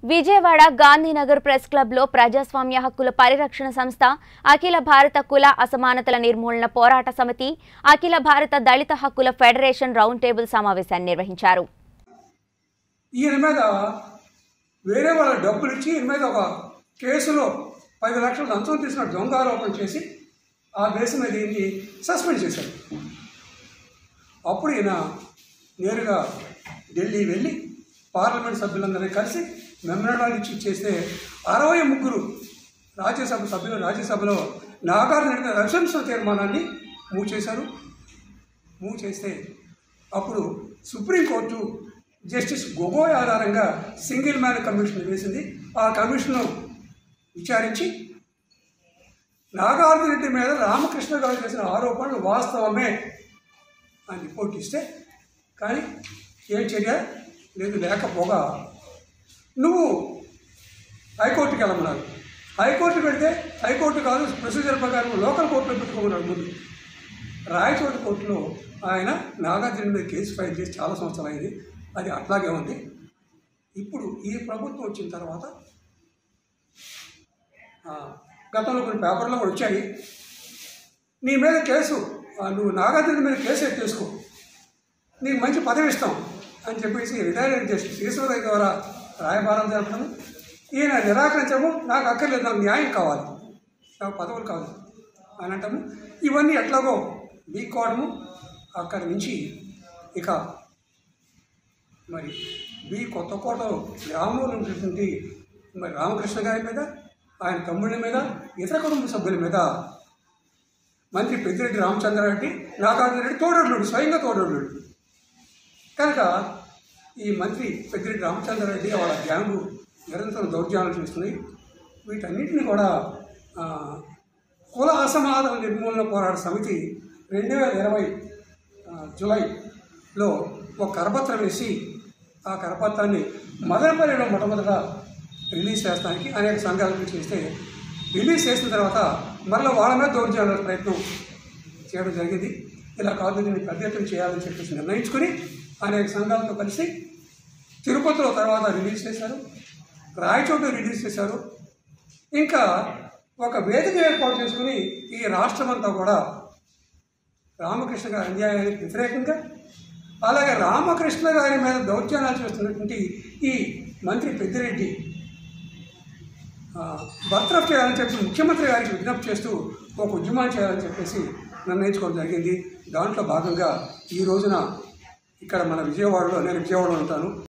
Vijayawada Gandhinagar press క్లబ్లో ప్రజాస్వామ్య హక్కుల పరిరక్షణ సంస్థ అఖిల భారత కుల అసమానతల నిర్మూలన పోరాట సమితి అఖిల భారత దళిత హక్కుల ఫెడరేషన్ రౌండ్ టేబుల్ సమావేశాన్ని నిర్వహించారు ఈయన మీద వేరే వాళ్ళ డబ్బులు ఇచ్చి ఈయన మీద ఒక కేసులో పది లక్షలు లంచం తీసిన దొంగ ఆరోపణ చేసి ఆ బేస్ మీద ఈయన్ని సస్పెండ్ చేశారు అప్పుడు ఈయన నేరుగా ఢిల్లీ వెళ్ళి పార్లమెంట్ సభ్యులందరినీ కలిసి మెమరాండాలు ఇచ్చి చేస్తే అరవై ముగ్గురు రాజ్యసభ సభ్యులు రాజ్యసభలో నాగార్జున నడిపిన రక్షణ తీర్మానాన్ని మూవ్ చేశారు మూవ్ చేస్తే అప్పుడు సుప్రీంకోర్టు జస్టిస్ గొగోయ్ ఆధారంగా సింగిల్ మ్యాన్ కమిషన్ వేసింది ఆ కమిషన్ను విచారించి నాగార్జున రెడ్డి మీద రామకృష్ణ గారు చేసిన ఆరోపణలు వాస్తవమే అని రిపోర్ట్ ఇస్తే కానీ ఏం చర్య లేదు లేకపోగా నువ్వు హైకోర్టుకి వెళ్ళమన్నారు హైకోర్టు పెడితే హైకోర్టు కాదు ప్రొసీజర్ ప్రకారం లోకల్ కోర్టులో పెట్టుకోమన్నాడు ముందు రాయచోటి కోర్టులో ఆయన నాగార్జున మీద కేసు ఫైల్ చేసి చాలా సంవత్సరాలు అయింది అది అట్లాగే ఉంది ఇప్పుడు ఈ ప్రభుత్వం వచ్చిన తర్వాత ఆ, గతంలో కొన్ని పేపర్లో కూడా వచ్చాయి నీ మీద కేసు ఆ, నువ్వు నాగార్జున మీద కేసు ఎత్తేసుకో నీకు మంచి పదవి ఇస్తాం అని చెప్పేసి రిటైర్డ్ జస్టిస్ ఈశ్వరయ్య ద్వారా రాయబారం జరపడం ఈయన నిరాకరించడము నాకు అక్కర్లేదు నాకు న్యాయం కావాలి నాకు పదవులు కావాలి అని అంటాము ఇవన్నీ ఎట్లాగో బీక్కోవడము అక్కడి నుంచి ఇక మరి బి కొత్తకోట గ్రామంలో ఉన్నటువంటి మరి రామకృష్ణ గారి మీద ఆయన తమ్ముళ్ళ మీద ఇతర కుటుంబ సభ్యుల మీద మంత్రి పెద్దిరెడ్డి రామచంద్రారెడ్డి నాగార్జున రెడ్డి తోడోడు స్వయంగా తోడోడు కనుక ఈ మంత్రి పెద్దిరెడ్డి రామచంద్రారెడ్డి వాళ్ళ గ్యాంగు నిరంతరం దౌర్జన్యాలు చేస్తున్నాయి వీటన్నిటిని కూడా ఆ, కుల అసమాధాన నిర్మూలన పోరాట సమితి రెండు వేల ఇరవై ఆ, జూలైలో ఒక కరపత్రం వేసి ఆ కరపత్రాన్ని మదనపల్లిలో మొట్టమొదట రిలీజ్ చేస్తానికి అనేక సంఘాలు చేస్తే రిలీజ్ చేసిన తర్వాత మరలా వాళ్ళ మీద దౌర్జన్యాల ప్రయత్నం చేయడం జరిగింది ఇలా కాదు దీన్ని పెద్ద ఎత్తున చేయాలని చెప్పేసి నిర్ణయించుకుని అనేక సంఘాలతో కలిసి తిరుపతిలో తర్వాత రిలీజ్ చేశారు రాయచోట రిలీజ్ చేశారు ఇంకా ఒక వేదిక ఏర్పాటు చేసుకుని ఈ రాష్ట్రమంతా కూడా రామకృష్ణ గారి అన్యాయానికి వ్యతిరేకంగా అలాగే రామకృష్ణ గారి మీద దౌర్జన్యాలు చేస్తున్నటువంటి ఈ మంత్రి పెద్దిరెడ్డి ఆ, బర్తరఫ్ చేయాలని చెప్పి ముఖ్యమంత్రి గారికి విజ్ఞప్తి చేస్తూ ఒక ఉద్యమాన్ని చేయాలని చెప్పేసి నిర్ణయించుకోవడం జరిగింది దాంట్లో భాగంగా ఈ రోజున ఇక్కడ మన విజయవాడలో నేను విజయవాడలో ఉంటాను